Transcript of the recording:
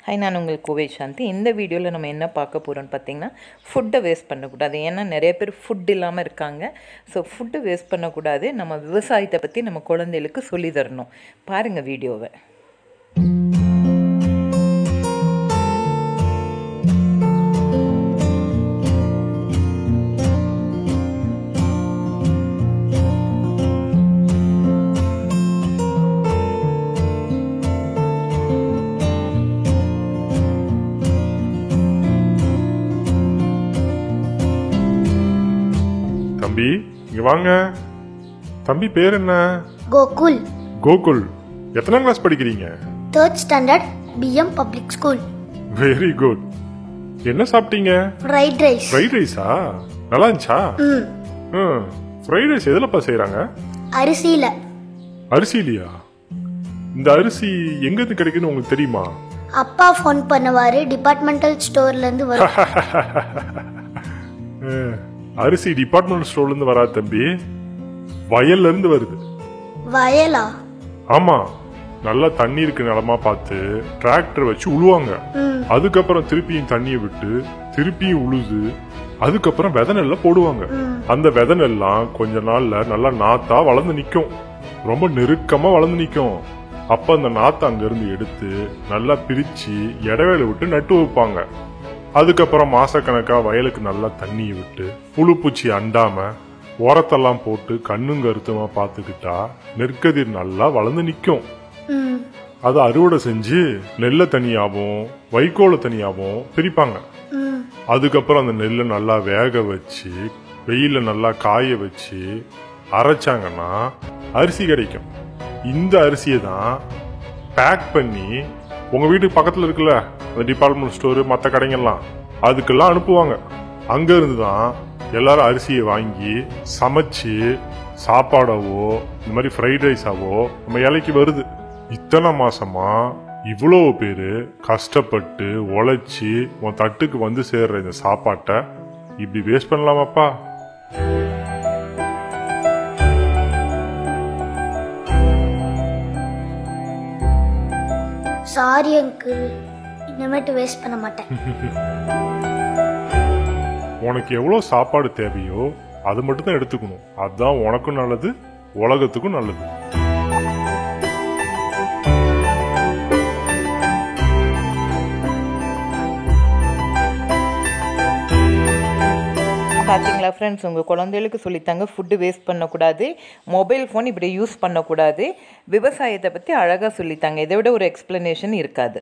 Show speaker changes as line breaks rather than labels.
hi நான் உங்கள் கோவை சாந்தி இந்த வீடியோவில் நம்ம என்ன பார்க்க போகிறோம்னு பார்த்தீங்கன்னா ஃபுட்டை வேஸ்ட் பண்ணக்கூடாது ஏன்னா நிறைய பேர் ஃபுட் இல்லாமல் இருக்காங்க ஸோ ஃபுட்டு வேஸ்ட் பண்ணக்கூடாது நம்ம விவசாயத்தை பற்றி நம்ம குழந்தைகளுக்கு சொல்லி தரணும் பாருங்கள் வீடியோவை
தம்பி இங்க வாங்க தம்பி பேர் என்ன
கோகுல்
கோகுல் எத்தனாம் கிளாஸ் படிக்கிறீங்க
third standard PM public school
very good என்ன சாப்பிட்டீங்க
ஃப்ரைட் ரைஸ்
ஃப்ரைட் ரைஸா நல்லா இருந்துச்சா
ம்
ஃப்ரைட் ரைஸ் எதுலப்பா செய்றாங்க
அரிசியில்
அரிசிலையா இந்த அரிசி எங்க இருந்து கிடைக்குன்னு உங்களுக்கு தெரியுமா
அப்பா ஃபோன் பண்ணுவார் டிபார்ட்மெண்டல் ஸ்டோர்லேருந்து வரும்
அஹ், அரிசி டிபார்ட்மெண்ட் ஸ்டோர்ல இருந்து வராது தம்பி வயல்ல இருந்து வருது
வயலா
ஆமா நல்லா தண்ணி இருக்கு நிலமா பார்த்து டிராக்டர் வச்சு உழுவாங்க
ம்
அதுக்கப்புறம் திருப்பியும் தண்ணியை விட்டு திருப்பியும் உழுது அதுக்கப்புறம் விதை நெல்ல போடுவாங்க அந்த விதை நெல்லாம் கொஞ்ச நாள்ல நல்லா நாத்தா வளர்ந்து நிக்கும் ரொம்ப நெருக்கமா வளர்ந்து நிக்கும் அப்ப அந்த நாத்தை அங்க இருந்து எடுத்து நல்லா பிரிச்சு இடைவேளை விட்டு நட்டு வைப்பாங்க அதுக்கப்புறம் மாசக்கணக்கா வயலுக்கு நல்லா தண்ணியை விட்டு புழு பூச்சி அண்டாம உரத்தெல்லாம் போட்டு கண்ணும் கருத்துமா பார்த்துக்கிட்டா நெற்கதிர் நல்லா வளர்ந்து நிக்கும்
ம்
அதை அறுவடை செஞ்சு நெல்லை தனியாகவும் வைக்கோலை தனியாகவும் பிரிப்பாங்க
ம்
அதுக்கப்புறம் அந்த நெல்லை நல்லா வேக வச்சு வெயில நல்லா காய வச்சு அரைச்சாங்கன்னா அரிசி கிடைக்கும் இந்த அரிசியை தான் பேக் பண்ணி உங்க வீட்டுக்கு பக்கத்துல இருக்குல்ல அந்த டிபார்ட்மெண்ட் ஸ்டோரு மற்ற கடைங்கெல்லாம் அதுக்கெல்லாம் அனுப்புவாங்க அங்க இருந்து தான் எல்லாரும் அரிசியை வாங்கி சமைச்சு சாப்பாடாவோ இந்த மாதிரி ஃப்ரைட் ரைஸாவோ நம்ம இலைக்கு வருது இத்தனை மாசமா இவ்வளோ பேரு கஷ்டப்பட்டு உழைச்சி உன் தட்டுக்கு வந்து சேர்ற இந்த சாப்பாட்டை இப்படி வேஸ்ட் பண்ணலாமாப்பா
சாரி அங்கிள் இனிமேட்டு வேஸ்ட் பண்ண மாட்டேன்
உனக்கு எவ்வளோ சாப்பாடு தேவையோ அது மட்டும் தான் எடுத்துக்கணும் அதுதான் உனக்கும் நல்லது உலகத்துக்கும் நல்லது
பார்த்தீங்களா ஃப்ரெண்ட்ஸ் உங்கள் குழந்தைகளுக்கு சொல்லித்தாங்க ஃபுட்டு வேஸ்ட் பண்ணக்கூடாது மொபைல் ஃபோன் இப்படி யூஸ் பண்ணக்கூடாது விவசாயத்தை பற்றி அழகாக சொல்லித்தாங்க இதை விட ஒரு எக்ஸ்ப்ளனேஷன் இருக்காது